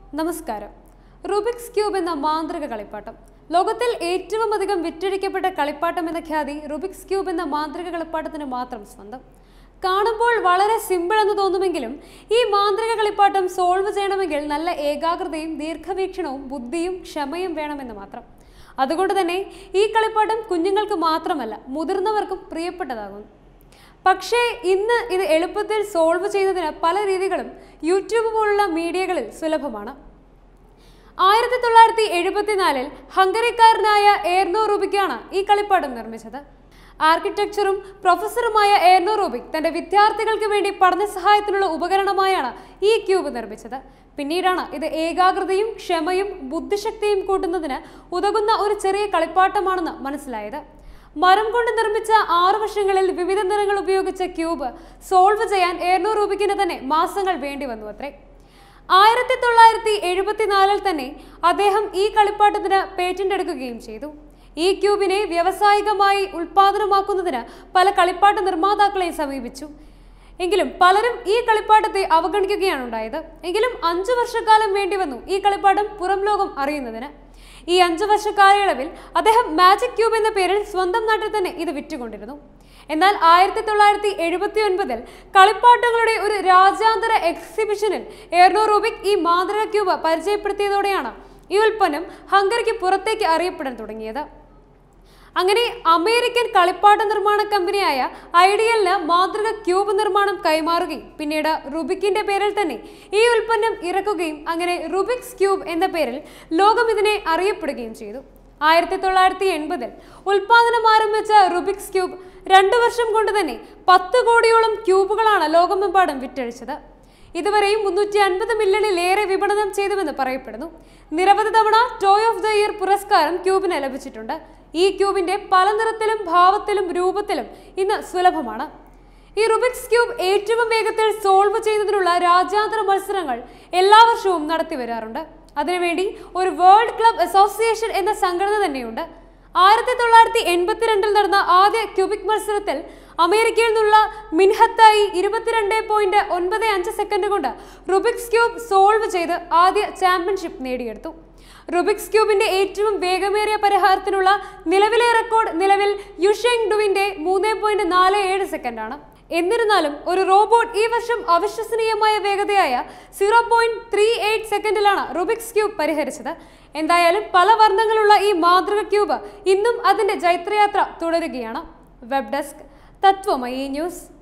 നമസ്കാരം Rubik's cube എന്ന മാന്ത്രിക കളിപ്പാട്ടം ലോകത്തിൽ ഏറ്റവും അധികം വിറ്റഴിക്കപ്പെട്ട കളിപ്പാട്ടം എന്ന ഖ്യാതി റുബിക്സ് ക്യൂബ് എന്ന മാന്ത്രിക കളിപ്പാട്ടത്തിന് മാത്രം സ്വന്തം കാണുമ്പോൾ വളരെ സിമ്പിൾ എന്ന് തോന്നുമെങ്കിലും ഈ മാന്ത്രിക കളിപ്പാട്ടം സോൾവ് ചെയ്യണമെങ്കിൽ നല്ല ഏകാഗ്രതയും ദീർഘവീക്ഷണവും ബുദ്ധിയും ക്ഷമയും വേണമെന്ന് മാത്രം അതുകൊണ്ട് തന്നെ ഈ കളിപ്പാട്ടം കുഞ്ഞുങ്ങൾക്ക് മാത്രമല്ല മുതിർന്നവർക്കും പ്രിയപ്പെട്ടതാകുന്നു പക്ഷേ ഇന്ന് ഇത് എളുപ്പത്തിൽ സോൾവ് ചെയ്യുന്നതിന് പല രീതികളും യൂട്യൂബ് പോലുള്ള മീഡിയകളിൽ സുലഭമാണ് ആയിരത്തി തൊള്ളായിരത്തി എഴുപത്തിനാലിൽ ഹംഗറിക്കാരനായ ഏർനോ റൂബിക്കാണ് ഈ കളിപ്പാട്ടം നിർമ്മിച്ചത് ആർക്കിടെക്ചറും പ്രൊഫസറുമായ ഏർനോ റൂബിക് തന്റെ വിദ്യാർത്ഥികൾക്ക് വേണ്ടി പഠന സഹായത്തിനുള്ള ഉപകരണമായാണ് ഈ ക്യൂബ് നിർമ്മിച്ചത് പിന്നീടാണ് ഇത് ഏകാഗ്രതയും ക്ഷമയും ബുദ്ധിശക്തിയും കൂട്ടുന്നതിന് ഉതകുന്ന ഒരു ചെറിയ കളിപ്പാട്ടമാണെന്ന് മനസ്സിലായത് മരം കൊണ്ട് നിർമ്മിച്ച ആറ് വർഷങ്ങളിൽ വിവിധ നിറങ്ങൾ ഉപയോഗിച്ച ക്യൂബ് സോൾവ് ചെയ്യാൻ ഏർനോ റൂബിക്കിന് തന്നെ മാസങ്ങൾ വേണ്ടി വന്നു അത്രേ ആയിരത്തി തൊള്ളായിരത്തി എഴുപത്തിനാലിൽ തന്നെ അദ്ദേഹം ഈ കളിപ്പാട്ടത്തിന് പേറ്റന്റ് എടുക്കുകയും ചെയ്തു ഈ ക്യൂബിനെ വ്യാവസായികമായി ഉൽപാദനമാക്കുന്നതിന് പല കളിപ്പാട്ട നിർമ്മാതാക്കളെയും സമീപിച്ചു എങ്കിലും പലരും ഈ കളിപ്പാട്ടത്തെ അവഗണിക്കുകയാണ് ഉണ്ടായത് എങ്കിലും അഞ്ചു വർഷക്കാലം വേണ്ടി വന്നു ഈ കളിപ്പാട്ടം പുറം ലോകം അറിയുന്നതിന് ഈ അഞ്ചു വർഷ കാലയളവിൽ അദ്ദേഹം മാജിക് ക്യൂബ് എന്ന പേരിൽ സ്വന്തം നാട്ടിൽ തന്നെ ഇത് വിറ്റുകൊണ്ടിരുന്നു എന്നാൽ ആയിരത്തി തൊള്ളായിരത്തി എഴുപത്തി ഒൻപതിൽ കളിപ്പാട്ടങ്ങളുടെ ഒരു രാജ്യാന്തര എക്സിബിഷനിൽ എർണോ റൂബിക് ഈ മാതൃക ക്യൂബ് പരിചയപ്പെടുത്തിയതോടെയാണ് ഈ ഉൽപ്പന്നം ഹംഗറിക്ക് പുറത്തേക്ക് അറിയപ്പെടാൻ തുടങ്ങിയത് അങ്ങനെ അമേരിക്കൻ കളിപ്പാട്ട നിർമ്മാണ കമ്പനിയായ ഐഡിയലിന് മാതൃക ക്യൂബ് നിർമ്മാണം കൈമാറുകയും പിന്നീട് റുബിക്കിന്റെ പേരിൽ തന്നെ ഈ ഉൽപ്പന്നം ഇറക്കുകയും അങ്ങനെ റുബിക്സ് ക്യൂബ് എന്ന പേരിൽ ലോകം ഇതിനെ അറിയപ്പെടുകയും ചെയ്തു ആയിരത്തി തൊള്ളായിരത്തി എൺപതിൽ ഉൽപാദനം ആരംഭിച്ച റുബിക്സ് ക്യൂബ് രണ്ടു വർഷം കൊണ്ട് തന്നെ പത്ത് കോടിയോളം ക്യൂബുകളാണ് ലോകമെമ്പാടും വിറ്റഴിച്ചത് ഇതുവരെയും മുന്നൂറ്റി അൻപത് മില്യണിലേറെ വിപണനം ചെയ്തുവെന്ന് പറയപ്പെടുന്നു നിരവധി തവണ ടോയ് ഓഫ് ദ ഇയർ പുരസ്കാരം ക്യൂബിന് ലഭിച്ചിട്ടുണ്ട് ഈ ക്യൂബിന്റെ പല നിറത്തിലും ഭാവത്തിലും രൂപത്തിലും ഇന്ന് സുലഭമാണ് ഈ റുബിക്സ് ക്യൂബ് ഏറ്റവും വേഗത്തിൽ സോൾവ് ചെയ്യുന്നതിനുള്ള രാജ്യാന്തര മത്സരങ്ങൾ എല്ലാ വർഷവും നടത്തി വരാറുണ്ട് അതിനുവേണ്ടി ഒരു വേൾഡ് ക്ലബ് അസോസിയേഷൻ എന്ന സംഘടന തന്നെയുണ്ട് ആയിരത്തി തൊള്ളായിരത്തി എൺപത്തിരണ്ടിൽ നടന്ന ആദ്യ ക്യൂബിക് മത്സരത്തിൽ അമേരിക്കയിൽ നിന്നുള്ള മിൻഹത്തായി ഇരുപത്തിരണ്ട് പോയിന്റ് ഒൻപത് അഞ്ച് സെക്കൻഡ് കൊണ്ട് റുബിക്സ് ക്യൂബ് സോൾവ് ചെയ്ത് ആദ്യ ചാമ്പ്യൻഷിപ്പ് നേടിയെടുത്തു റുബിക്സ് ക്യൂബിന്റെ ഏറ്റവും വേഗമേറിയ പരിഹാരത്തിനുള്ള നിലവിലെ റെക്കോർഡ് നിലവിൽ യുഷെങ് ഡുവിന്റെ മൂന്ന് പോയിന്റ് നാല് ഏഴ് സെക്കൻഡാണ് എന്നിരുന്നാലും ഒരു റോബോട്ട് ഈ വർഷം അവിശ്വസനീയമായ വേഗതയായ സീറോ പോയിന്റ് ത്രീ എയ്റ്റ് സെക്കൻഡിലാണ് റുബിക്സ് ക്യൂബ് പരിഹരിച്ചത് എന്തായാലും പല വർണ്ണങ്ങളുള്ള ഈ മാതൃക ക്യൂബ് ഇന്നും അതിന്റെ ജൈത്രയാത്ര തുടരുകയാണ് വെബ് ഡെസ്ക് തത്വമയി ന്യൂസ്